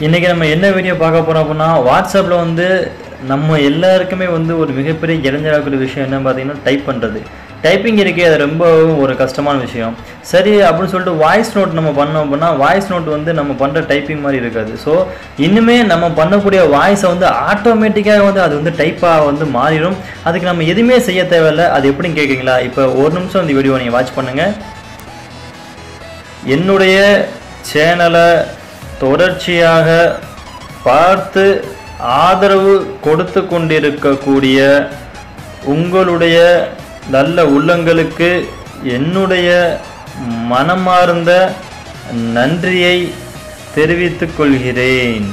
இன்றைக்கி நம்ம என்ன வீடியோ பார்க்க போகிறோம் அப்படின்னா வாட்ஸ்அப்பில் வந்து நம்ம எல்லாருக்குமே வந்து ஒரு மிகப்பெரிய இடைஞ்சலாக்கூடிய விஷயம் என்ன பார்த்தீங்கன்னா டைப் பண்ணுறது டைப்பிங் இருக்கே அது ரொம்ப ஒரு கஷ்டமான விஷயம் சரி அப்படின்னு சொல்லிட்டு வாய்ஸ் நோட் நம்ம பண்ணோம் அப்படின்னா வாய்ஸ் நோட் வந்து நம்ம பண்ணுற டைப்பிங் மாதிரி இருக்காது ஸோ இன்னுமே நம்ம பண்ணக்கூடிய வாய்ஸை வந்து ஆட்டோமேட்டிக்காக வந்து அது வந்து டைப்பாக வந்து மாறிடும் அதுக்கு நம்ம எதுவுமே செய்ய தேவையில்லை அது எப்படின்னு கேட்குறீங்களா இப்போ ஒரு நிமிஷம் இந்த வீடியோ நீங்கள் வாட்ச் பண்ணுங்கள் என்னுடைய சேனலை தொடர்ச்சியாக பார்த்து ஆதரவு கொடுத்து கொண்டிருக்கக்கூடிய உங்களுடைய நல்ல உள்ளங்களுக்கு என்னுடைய மனமார்ந்த நன்றியை தெரிவித்துக் கொள்கிறேன்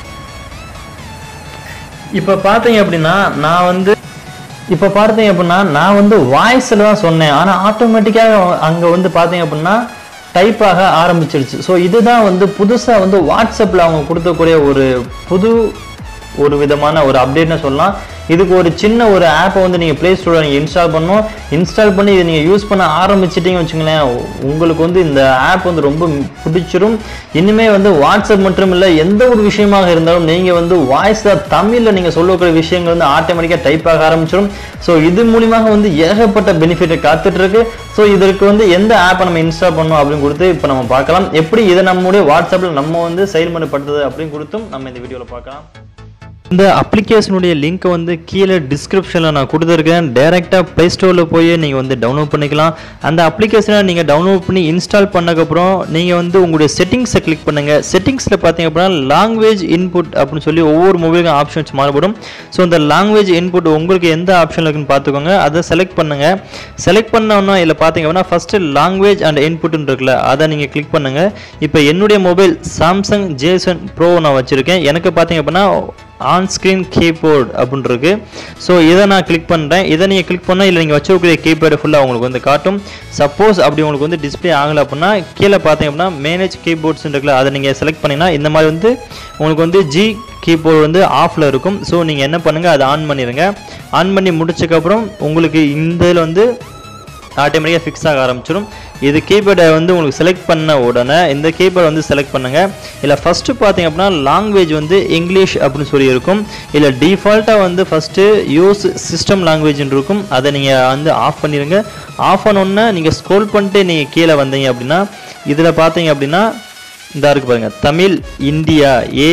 இப்போ பார்த்தீங்க அப்படின்னா நான் வந்து இப்போ பார்த்தீங்க அப்படின்னா நான் வந்து வாய்ஸில் தான் சொன்னேன் ஆனால் ஆட்டோமேட்டிக்காக அங்கே வந்து பார்த்தீங்க அப்படின்னா டைப் ஆக ஆரம்பிச்சிருச்சு ஸோ இதுதான் வந்து புதுசாக வந்து வாட்ஸ்அப்பில் அவங்க கொடுக்கக்கூடிய ஒரு புது ஒரு விதமான ஒரு அப்டேட்னு சொல்லலாம் இதுக்கு ஒரு சின்ன ஒரு ஆப்பை வந்து நீங்கள் ப்ளே ஸ்டோரில் நீங்கள் இன்ஸ்டால் பண்ணணும் இன்ஸ்டால் பண்ணி இதை நீங்கள் யூஸ் பண்ண ஆரம்பிச்சிட்டிங்க வச்சுங்களேன் உங்களுக்கு வந்து இந்த ஆப் வந்து ரொம்ப பிடிச்சிரும் இனிமேல் வந்து வாட்ஸ்அப் மட்டும் இல்லை எந்த ஒரு விஷயமாக இருந்தாலும் நீங்கள் வந்து வாய்ஸில் தமிழில் நீங்கள் சொல்லக்கூடிய விஷயங்கள் வந்து ஆட்டோமேட்டிக்காக டைப் ஆக ஆரம்பிச்சிடும் ஸோ இது மூலியமாக வந்து ஏகப்பட்ட பெனிஃபிட் காத்துட்டு இருக்கு ஸோ இதற்கு வந்து எந்த ஆப்பை நம்ம இன்ஸ்டால் பண்ணணும் அப்படின்னு கொடுத்து இப்போ நம்ம பார்க்கலாம் எப்படி இதை நம்முடைய வாட்ஸ்அப்பில் நம்ம வந்து செயல்முறைப்படுத்துது அப்படின்னு கொடுத்தும் நம்ம இந்த வீடியோவில் பார்க்கலாம் இந்த அப்ளிகேஷனுடைய லிங்க்கை வந்து கீழே டிஸ்கிரிப்ஷனில் நான் கொடுத்துருக்கேன் டேரெக்டாக ப்ளே ஸ்டோரில் போய் நீங்கள் வந்து டவுன்லோட் பண்ணிக்கலாம் அந்த அப்ளிகேஷனை நீங்கள் டவுன்லோட் பண்ணி இன்ஸ்டால் பண்ணக்கப்புறம் நீங்கள் வந்து உங்களுடைய செட்டிங்ஸை கிளிக் பண்ணுங்கள் செட்டிங்ஸில் பார்த்தீங்க அப்படின்னா லாங்குவேஜ் இன்புட் அப்படின்னு சொல்லி ஒவ்வொரு மொபைலுக்கும் ஆப்ஷன்ஸ் மாறுபடும் ஸோ இந்த லாங்குவேஜ் இன்புட் உங்களுக்கு எந்த ஆப்ஷன் இருக்குன்னு பார்த்துக்கோங்க அதை செலக்ட் பண்ணுங்கள் செலக்ட் பண்ணோன்னா இதில் பார்த்தீங்க அப்படின்னா ஃபஸ்ட்டு லாங்குவேஜ் அண்ட் இன்புட்னு இருக்குல்ல அதை நீங்கள் கிளிக் பண்ணுங்கள் இப்போ என்னுடைய மொபைல் சாம்சங் ஜேசன் ப்ரோ நான் வச்சுருக்கேன் எனக்கு பார்த்தீங்க அப்படின்னா ஆன் ஸ்க்ரீன் கீபோர்டு அப்படின்னு இருக்கு ஸோ இதை நான் கிளிக் பண்ணுறேன் இதை நீங்கள் கிளிக் பண்ணால் இல்லை நீங்கள் வச்சிருக்கிற கீபோர்டு ஃபுல்லாக உங்களுக்கு வந்து காட்டும் சப்போஸ் அப்படி உங்களுக்கு வந்து டிஸ்பிளே ஆகலை அப்படின்னா கீழே பார்த்தீங்க அப்படின்னா மேனேஜ் கீபோர்ட்ஸ் இருக்குல்ல அதை நீங்கள் செலக்ட் பண்ணிங்கன்னா இந்த மாதிரி வந்து உங்களுக்கு வந்து ஜி கீபோர்டு வந்து ஆஃபில் இருக்கும் ஸோ நீங்கள் என்ன பண்ணுங்கள் அதை ஆன் பண்ணிடுங்க ஆன் பண்ணி முடிச்சதுக்கப்புறம் உங்களுக்கு இந்த இதில் வந்து ஆட்டோமேட்டிக்காக ஃபிக்ஸ் ஆக ஆரம்பிச்சிடும் இது கீபோர்டை வந்து உங்களுக்கு செலக்ட் பண்ண உடனே இந்த கீபோர்டை வந்து செலக்ட் பண்ணுங்கள் இல்லை ஃபஸ்ட்டு பார்த்தீங்க அப்படின்னா லாங்குவேஜ் வந்து இங்கிலீஷ் அப்படின்னு சொல்லி இருக்கும் இல்லை டிஃபால்ட்டாக வந்து ஃபஸ்ட்டு யூஸ் சிஸ்டம் லாங்குவேஜ்னு இருக்கும் அதை நீங்கள் வந்து ஆஃப் பண்ணிடுங்க ஆஃப் பண்ணோன்னே நீங்கள் ஸ்க்ரோல் பண்ணிட்டு நீங்கள் கீழே வந்தீங்க அப்படின்னா இதில் பார்த்தீங்க அப்படின்னா இந்த இருக்கு பாருங்க தமிழ் இந்தியா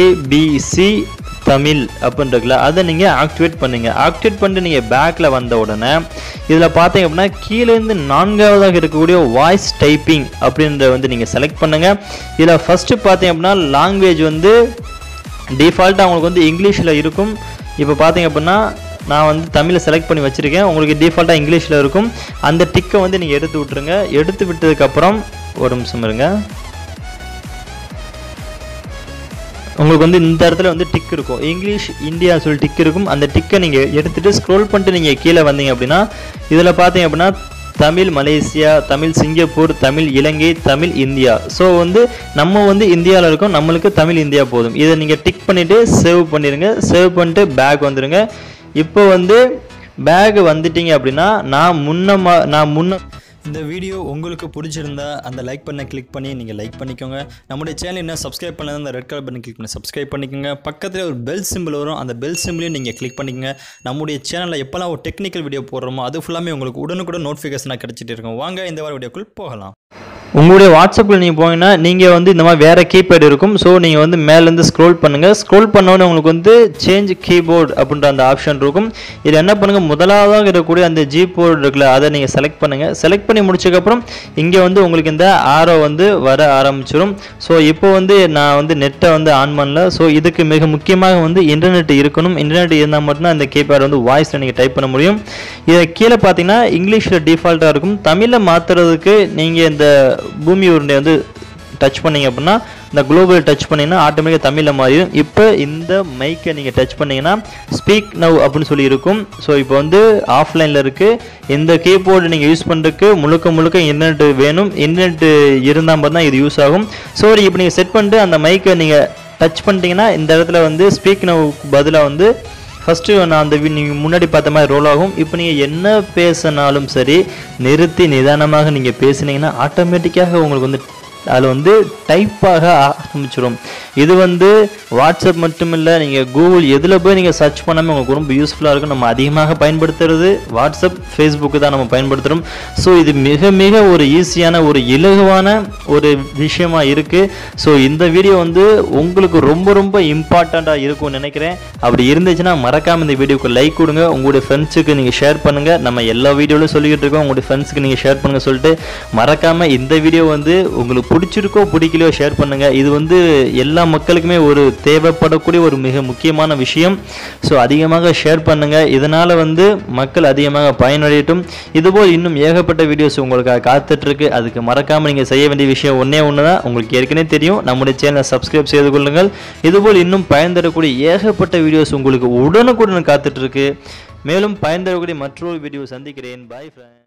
ஏபிசி தமிழ் அப்படின்றதுல அதை நீங்கள் ஆக்டிவேட் பண்ணுங்க ஆக்டிவேட் பண்ணிட்டு நீங்கள் பேக்கில் வந்த உடனே இதில் பார்த்தீங்க அப்படின்னா கீழேருந்து நான்காவதாக இருக்கக்கூடிய வாய்ஸ் டைப்பிங் அப்படின்றத வந்து நீங்கள் செலக்ட் பண்ணுங்கள் இதில் ஃபஸ்ட்டு பார்த்தீங்க அப்படின்னா லாங்குவேஜ் வந்து டிஃபால்ட்டாக உங்களுக்கு வந்து இங்கிலீஷில் இருக்கும் இப்போ பார்த்தீங்க அப்படின்னா நான் வந்து தமிழை செலக்ட் பண்ணி வச்சுருக்கேன் உங்களுக்கு டிஃபால்ட்டாக இங்கிலீஷில் இருக்கும் அந்த டிக்கை வந்து நீங்கள் எடுத்து விட்ருங்க எடுத்து விட்டதுக்கப்புறம் ஒரு நிமிஷம் இருங்க உங்களுக்கு வந்து இந்த இடத்துல வந்து டிக் இருக்கும் இங்கிலீஷ் இந்தியா சொல்லி டிக் இருக்கும் அந்த டிக்கை நீங்கள் எடுத்துகிட்டு ஸ்க்ரோல் பண்ணிட்டு நீங்கள் கீழே வந்தீங்க அப்படின்னா இதில் பார்த்தீங்க அப்படின்னா Tamil Malaysia Tamil Singapore Tamil Ilangai Tamil India so வந்து நம்ம வந்து இந்தியாவில் இருக்கோம் நம்மளுக்கு தமிழ் இந்தியா போதும் இதை நீங்கள் டிக் பண்ணிவிட்டு சேவ் பண்ணிடுங்க சேவ் பண்ணிட்டு பேக் வந்துடுங்க இப்போ வந்து பேக் வந்துட்டீங்க அப்படின்னா நான் முன்ன நான் முன்ன இந்த வீடியோ உங்களுக்கு பிடிச்சிருந்தா அந்த லைக் பண்ண கிளிக் பண்ணி நீங்கள் லைக் பண்ணிக்கோங்க நம்முடைய சேனல் என்ன சப்ஸ்கிரைப் பண்ணாத அந்த ரெட் கலர் பட்டன் கிளிக் பண்ணி சப்ஸ்கிரைப் பண்ணிக்கோங்க பக்கத்தில் ஒரு பெல் சிம்பிள் வரும் அந்த பெல் சிம்பிளையும் நீங்கள் கிளிக் பண்ணிக்கோங்க நம்முடைய சேனலில் எப்போல்லாம் ஒரு டெக்னிக்கல் வீடியோ போடுறோமோ அது ஃபுல்லாமே உங்களுக்கு உடனுக்குடன் நோட்டிஃபிகேஷனாக கிடச்சிட்டு இருக்கும் வாங்க இந்த வார வீடியோக்குள் போகலாம் உங்களுடைய வாட்ஸ்அப்பில் நீங்கள் போனீங்கன்னா நீங்கள் வந்து இந்த மாதிரி வேறு கீபேட் இருக்கும் ஸோ நீங்கள் வந்து மேலேருந்து ஸ்க்ரோல் பண்ணுங்கள் ஸ்க்ரோல் பண்ணோன்னே உங்களுக்கு வந்து சேஞ்ச் கீபோர்டு அப்படின்ற அந்த ஆப்ஷன் இருக்கும் இதில் என்ன பண்ணுங்கள் முதலாவதாக இருக்கக்கூடிய அந்த ஜி போர்டு இருக்குல்ல அதை நீங்கள் செலக்ட் பண்ணுங்கள் செலக்ட் பண்ணி முடிச்சதுக்கப்புறம் இங்கே வந்து உங்களுக்கு இந்த ஆரோ வந்து வர ஆரம்பிச்சிடும் ஸோ இப்போ வந்து நான் வந்து நெட்டை வந்து ஆன் பண்ணல ஸோ இதுக்கு மிக முக்கியமாக வந்து இன்டர்நெட் இருக்கணும் இன்டர்நெட் இருந்தால் மட்டும்தான் இந்த கீபேட் வந்து வாய்ஸில் நீங்கள் டைப் பண்ண முடியும் இதை கீழே பார்த்தீங்கன்னா இங்கிலீஷில் டிஃபால்ட்டாக இருக்கும் தமிழில் மாற்றுறதுக்கு நீங்கள் இந்த பூமி உருண்டை வந்து டச் பண்ணீங்க அப்படின்னா இந்த குளோபல் டச் பண்ணிங்கன்னா ஆட்டோமேட்டிக்காக தமிழில் மாறிடும் இப்போ இந்த மைக்கை நீங்கள் டச் பண்ணீங்கன்னா ஸ்பீக் நவ் அப்படின்னு சொல்லி இருக்கும் ஸோ இப்போ வந்து ஆஃப்லைனில் இருக்குது இந்த கீபோர்டு நீங்கள் யூஸ் பண்ணுறதுக்கு முழுக்க முழுக்க இன்டர்நெட் வேணும் இன்டர்நெட் இருந்தால் மட்டும் தான் இது யூஸ் ஆகும் ஸோ இப்போ நீங்கள் செட் பண்ணிட்டு அந்த மைக்கை நீங்கள் டச் பண்ணிட்டீங்கன்னா இந்த இடத்துல வந்து ஸ்பீக் நவுக்கு பதிலாக வந்து ஃபஸ்ட்டு நான் அந்த நீங்கள் முன்னாடி பார்த்த மாதிரி ரோல் ஆகும் இப்போ நீங்கள் என்ன பேசினாலும் சரி நிறுத்தி நிதானமாக நீங்கள் பேசுனீங்கன்னா ஆட்டோமேட்டிக்காக உங்களுக்கு வந்து அதில் வந்து டைப்பாக ஆரம்பிச்சிடும் இது வந்து வாட்ஸ்அப் மட்டும் இல்லை நீங்கள் கூகுள் எதில் போய் நீங்கள் சர்ச் பண்ணாமல் உங்களுக்கு ரொம்ப யூஸ்ஃபுல்லாக இருக்கும் நம்ம அதிகமாக பயன்படுத்துறது வாட்ஸ்அப் ஃபேஸ்புக்கு தான் நம்ம பயன்படுத்துகிறோம் ஸோ இது மிக மிக ஒரு ஈஸியான ஒரு இலகுவான ஒரு விஷயமா இருக்குது ஸோ இந்த வீடியோ வந்து உங்களுக்கு ரொம்ப ரொம்ப இம்பார்ட்டண்ட்டாக இருக்கும்னு நினைக்கிறேன் அப்படி இருந்துச்சுன்னா மறக்காமல் இந்த வீடியோக்கு லைக் கொடுங்க உங்களுடைய ஃப்ரெண்ட்ஸுக்கு நீங்கள் ஷேர் பண்ணுங்கள் நம்ம எல்லா வீடியோவிலும் சொல்லிக்கிட்டு இருக்கோம் உங்களுடைய ஃப்ரெண்ட்ஸுக்கு நீங்கள் ஷேர் பண்ணுங்க சொல்லிட்டு மறக்காமல் இந்த வீடியோ வந்து உங்களுக்கு பிடிச்சிருக்கோ பிடிக்கலையோ ஷேர் பண்ணுங்கள் இது வந்து எல்லா மக்களுக்குமே ஒரு தேவைப்படக்கூடிய ஒரு மிக முக்கியமான விஷயம் ஸோ அதிகமாக ஷேர் பண்ணுங்கள் இதனால் வந்து மக்கள் அதிகமாக பயனடையட்டும் இதுபோல் இன்னும் ஏகப்பட்ட வீடியோஸ் உங்களுக்காக காத்துட்ருக்கு அதுக்கு மறக்காமல் நீங்கள் செய்ய வேண்டிய விஷயம் ஒன்றே ஒன்று தான் உங்களுக்கு ஏற்கனவே தெரியும் நம்முடைய சேனலை சப்ஸ்கிரைப் செய்து கொள்ளுங்கள் இதுபோல் இன்னும் பயன் தரக்கூடிய ஏகப்பட்ட வீடியோஸ் உங்களுக்கு உடனுக்குடன் காத்துட்ருக்கு மேலும் பயன் தரக்கூடிய மற்றொரு வீடியோ சந்திக்கிறேன் பாய் ஃப்ரெண்ட்